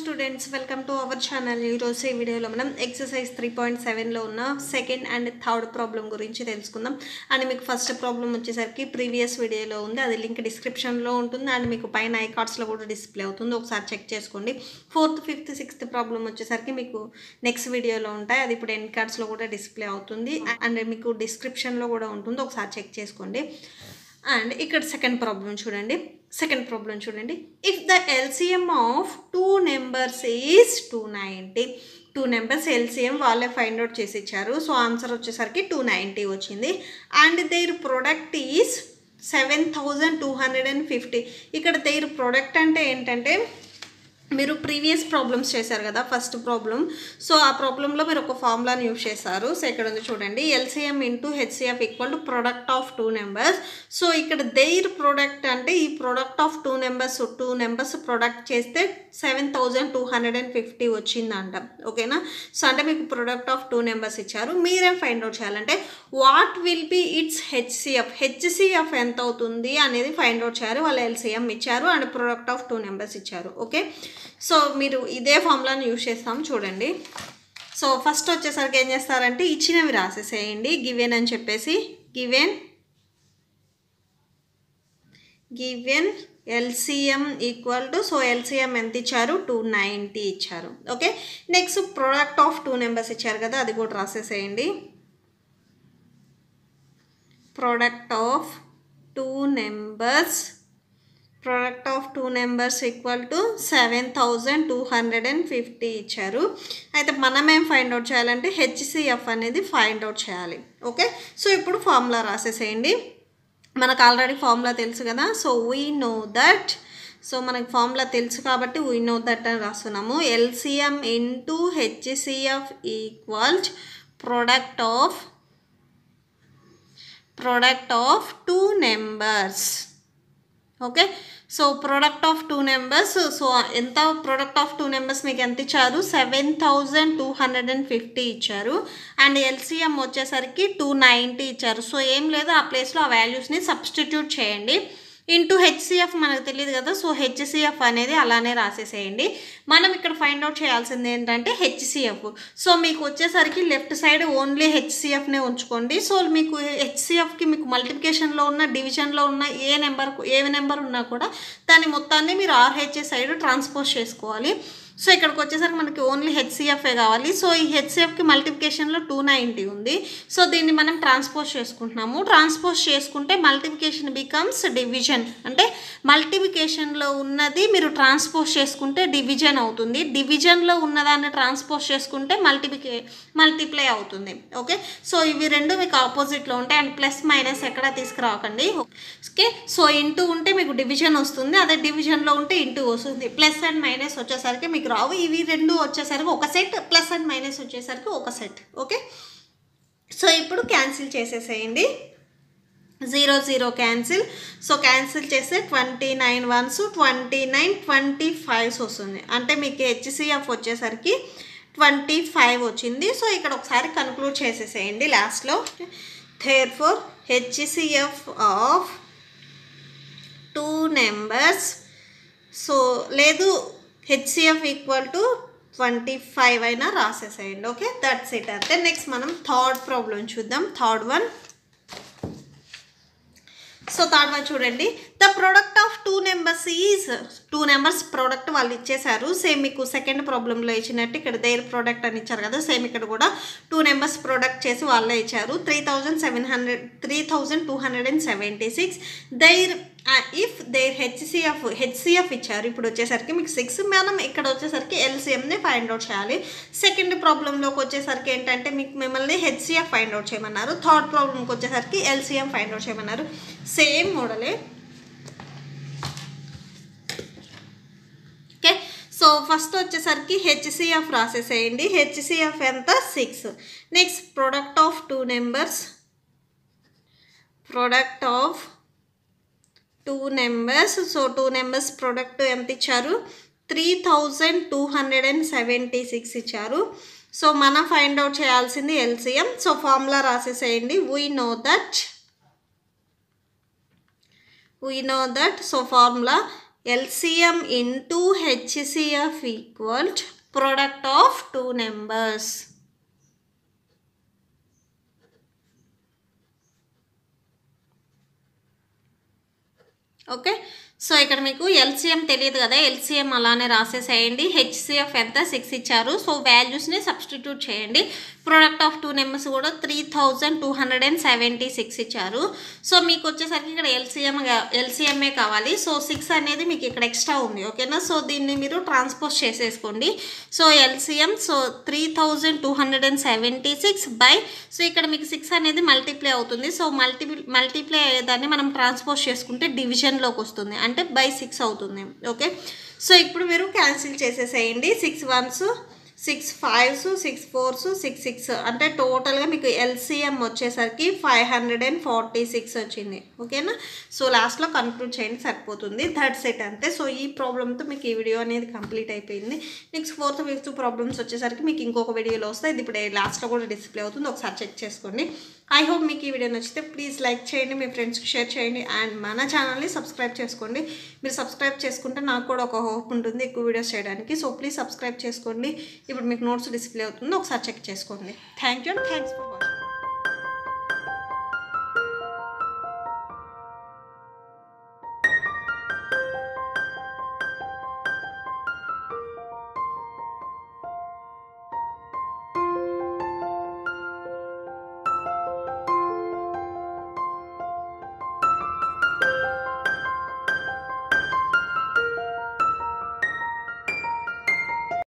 students welcome to our channel ఈరోజు ఈ వీడియోలో మనం ఎక్సర్సైజ్ త్రీ పాయింట్ సెవెన్లో ఉన్న సెకండ్ అండ్ థర్డ్ ప్రాబ్లం గురించి తెలుసుకుందాం అండ్ మీకు ఫస్ట్ ప్రాబ్లం వచ్చేసరికి ప్రీవియస్ వీడియోలో ఉంది అది లింక్ డిస్క్రిప్షన్లో ఉంటుంది అండ్ మీకు పైన ఐ కార్డ్స్లో కూడా డిస్ప్లే అవుతుంది ఒకసారి చెక్ చేసుకోండి ఫోర్త్ ఫిఫ్త్ సిక్స్త్ ప్రాబ్లం వచ్చేసరికి మీకు నెక్స్ట్ వీడియోలో ఉంటాయి అది ఇప్పుడు ఎన్ కార్డ్స్లో కూడా డిస్ప్లే అవుతుంది అండ్ మీకు డిస్క్రిప్షన్లో కూడా ఉంటుంది ఒకసారి చెక్ చేసుకోండి అండ్ ఇక్కడ సెకండ్ ప్రాబ్లం చూడండి సెకండ్ ప్రాబ్లం చూడండి if the LCM of two numbers is two ninety two numbers LCM వాళ్ళే ఫైండ్ అవుట్ చేసి ఇచ్చారు సో ఆన్సర్ వచ్చేసరికి టూ నైంటీ వచ్చింది and their product is seven thousand two hundred and fifty ఇక్కడ their product అంటే ఏంటంటే మీరు ప్రీవియస్ ప్రాబ్లమ్స్ చేశారు కదా ఫస్ట్ ప్రాబ్లం సో ఆ ప్రాబ్లంలో మీరు ఒక ఫార్ములాని యూజ్ చేశారు సో ఇక్కడ ఉంది చూడండి LCM into HCF equal to product of two numbers so ఇక్కడ దేర్ ప్రొడక్ట్ అంటే ఈ product of two numbers two numbers product చేస్తే seven thousand two hundred and fifty వచ్చిందంట ఓకేనా సో అంటే మీకు ప్రొడక్ట్ ఆఫ్ టూ నెంబర్స్ ఇచ్చారు మీరేం ఫైండ్ అవుట్ చేయాలంటే what will be its HCF HCF ఎంత అవుతుంది అనేది ఫైండ్ అవుట్ చేయాలి వాళ్ళు ఎల్సిఎం ఇచ్చారు and product of two numbers ఇచ్చారు ఓకే సో మీరు ఇదే ఫార్ములాని యూజ్ చేస్తాం చూడండి సో ఫస్ట్ వచ్చేసరికి ఏం చేస్తారంటే ఇచ్చినవి రాసేసేయండి గివెన్ అని చెప్పేసి given given LCM equal to so LCM ఎంత ఇచ్చారు టూ నైంటీ ఇచ్చారు okay next product of two numbers ఇచ్చారు కదా అది కూడా రాసేసేయండి product of two numbers product of two numbers equal to seven thousand two hundred and fifty ఇచ్చారు అయితే మనం ఏం ఫైండ్ అవుట్ చేయాలంటే హెచ్సిఎఫ్ అనేది ఫైండ్ అవుట్ చేయాలి ఓకే సో ఇప్పుడు ఫార్ములా రాసేసేయండి మనకు ఆల్రెడీ ఫార్ములా తెలుసు కదా so we know that so మనకి ఫార్ములా తెలుసు కాబట్టి వీ నో దట్ అని రాస్తున్నాము LCM into HCF equals product of product of two numbers okay so product of two numbers so ఎంత ప్రోడక్ట్ ఆఫ్ టూ నెంబర్స్ మీకు ఎంత ఇచ్చారు seven thousand two hundred and fifty ఇచ్చారు and LCM వచ్చేసరికి two ninety ఇచ్చారు so ఏం లేదు ఆ ప్లేస్లో ఆ వాల్యూస్ని సబ్స్టిట్యూట్ చేయండి ఇంటూ హెచ్సిఎఫ్ మనకు తెలియదు కదా సో హెచ్సిఎఫ్ అనేది అలానే రాసేసేయండి మనం ఇక్కడ ఫైండ్ అవుట్ చేయాల్సింది ఏంటంటే హెచ్సిఎఫ్ సో మీకు వచ్చేసరికి లెఫ్ట్ సైడ్ ఓన్లీ హెచ్సిఎఫ్నే ఉంచుకోండి సో మీకు హెచ్సిఎఫ్కి మీకు మల్టిప్లికేషన్లో ఉన్న డివిజన్లో ఉన్న ఏ నెంబర్ ఏ నెంబర్ ఉన్నా కూడా దాని మొత్తాన్ని మీరు ఆర్హెచ్ఏ సైడ్ ట్రాన్స్పోజ్ చేసుకోవాలి సో ఇక్కడికి వచ్చేసరికి మనకి ఓన్లీ హెచ్సిఎఫ్ఏ కావాలి సో ఈ హెచ్సిఎఫ్కి మల్టిప్లికేషన్లో టూ నైంటీ ఉంది సో దీన్ని మనం ట్రాన్స్పోజ్ చేసుకుంటున్నాము ట్రాన్స్పోజ్ చేసుకుంటే మల్టిప్లికేషన్ బికమ్స్ డివిజన్ అంటే మల్టిప్లికేషన్లో ఉన్నది మీరు ట్రాన్స్పోజ్ చేసుకుంటే డివిజన్ అవుతుంది డివిజన్లో ఉన్నదాన్ని ట్రాన్స్పోజ్ చేసుకుంటే మల్టిప్లికే మల్టిప్లై అవుతుంది ఓకే సో ఇవి రెండు మీకు ఆపోజిట్లో ఉంటాయి అండ్ ప్లస్ మైనస్ ఎక్కడ తీసుకురాకండి ఓకే సో ఇంటూ ఉంటే మీకు డివిజన్ వస్తుంది అదే డివిజన్లో ఉంటే ఇంటూ వస్తుంది ప్లస్ అండ్ మైనస్ వచ్చేసరికి మీకు రావు ఇవి రెండు వచ్చేసరికి ఒక సెట్ ప్లస్ అండ్ మైనస్ వచ్చేసరికి ఒక సెట్ ఓకే సో ఇప్పుడు క్యాన్సిల్ చేసేసేయండి zero zero cancel so cancel చేస్తే twenty nine ones twenty nine twenty fives వస్తుంది అంటే మీకు హెచ్సిఎఫ్ వచ్చేసరికి ట్వంటీ ఫైవ్ వచ్చింది సో ఇక్కడ ఒకసారి కన్క్లూడ్ చేసేసేయండి లాస్ట్లో therefore HCF of two numbers so లేదు HCF equal to twenty five అయినా రాసేసేయండి ఓకే దట్స్ ఇట్ అంటే నెక్స్ట్ మనం థర్డ్ ప్రాబ్లం చూద్దాం third one so third one చూడండి the product of two numbers is two numbers product వాళ్ళు ఇచ్చేసారు same మీకు సెకండ్ ప్రాబ్లంలో ఇచ్చినట్టు ఇక్కడ దేర్ ప్రోడక్ట్ అని ఇచ్చారు కదా సేమ్ ఇక్కడ కూడా టూ నెంబర్స్ ప్రోడక్ట్ చేసి వాళ్ళే ఇచ్చారు three thousand seven hundred three thousand two hundred and seventy six their if their HCF HCF ఇచ్చారు ఇప్పుడు వచ్చేసరికి మీకు సిక్స్ మనం ఇక్కడ వచ్చేసరికి ఎల్సిఎంని ఫైండ్ అవుట్ చేయాలి సెకండ్ ప్రాబ్లంలోకి వచ్చేసరికి ఏంటంటే మీకు మిమ్మల్ని హెచ్సిఎఫ్ ఫైండ్ అవుట్ చేయమన్నారు థర్డ్ ప్రాబ్లంకి వచ్చేసరికి ఎల్సిఎం ఫైండ్ అవుట్ చేయమన్నారు సేమ్ మోడలే ఓకే సో ఫస్ట్ వచ్చేసరికి హెచ్సిఎఫ్ రాసేసేయండి హెచ్సిఎఫ్ ఎంత six next product of two numbers product of two numbers so two numbers product ఎంత ఇచ్చారు three thousand two hundred and seventy six ఇచ్చారు సో మనం find out చేయాల్సింది ఎల్సిఎం సో ఫార్ములా రాసేసేయండి we know that we know that so formula LCM into HCF equal product of two numbers okay so ఇక్కడ మీకు LCM తెలియదు కదా LCM అలానే రాసేసేయండి హెచ్సిఎఫ్ ఎంత సిక్స్ ఇచ్చారు సో వాల్యూస్ని సబ్స్టిట్యూట్ చేయండి ప్రోడక్ట్ ఆఫ్ టూ నెంబర్స్ కూడా three thousand two hundred and seventy six ఇచ్చారు సో మీకు వచ్చేసరికి ఇక్కడ ఎల్సిఎం ఎల్సిఎంఏ కావాలి సో సిక్స్ అనేది మీకు ఇక్కడ ఎక్స్ట్రా ఉంది ఓకేనా సో దీన్ని మీరు ట్రాన్స్పోజ్ చేసేసుకోండి so LCM so three thousand two hundred and seventy six by so ఇక్కడ మీకు సిక్స్ అనేది మల్టిప్లై అవుతుంది సో మల్టీ మల్టిప్లై అయ్యేదాన్ని మనం ట్రాన్స్పోజ్ చేసుకుంటే డివిజన్లోకి వస్తుంది అంటే బై సిక్స్ అవుతుంది ఓకే సో ఇప్పుడు మీరు క్యాన్సిల్ చేసేసేయండి six ones six fives six fours six six అంటే టోటల్గా మీకు ఎల్సిఎం వచ్చేసరికి five hundred and forty six వచ్చింది ఓకేనా సో లాస్ట్లో కన్క్లూడ్ చేయండి సరిపోతుంది థర్డ్ సెట్ అంతే సో ఈ ప్రాబ్లమ్తో మీకు ఈ వీడియో అనేది కంప్లీట్ అయిపోయింది నెక్స్ట్ ఫోర్త్ ఫిఫ్త్ ప్రాబ్లమ్స్ వచ్చేసరికి మీకు ఇంకొక వీడియోలో వస్తాయి ఇది ఇప్పుడు లాస్ట్లో కూడా డిస్ప్లే అవుతుంది ఒకసారి చెక్ చేసుకోండి ఐ హోప్ మీకు ఈ వీడియో నచ్చితే ప్లీజ్ లైక్ చేయండి మీ ఫ్రెండ్స్కి షేర్ చేయండి అండ్ మన ఛానల్ని సబ్స్క్రైబ్ చేసుకోండి మీరు సబ్స్క్రైబ్ చేసుకుంటే నాకు కూడా ఒక హోప్ ఉంటుంది ఎక్కువ వీడియోస్ చేయడానికి సో ప్లీజ్ సబ్స్క్రైబ్ చేసుకోండి ఇప్పుడు మీకు నోట్స్ డిస్ప్లే అవుతుంది ఒకసారి చెక్ చేసుకోండి thank you and thanks for watching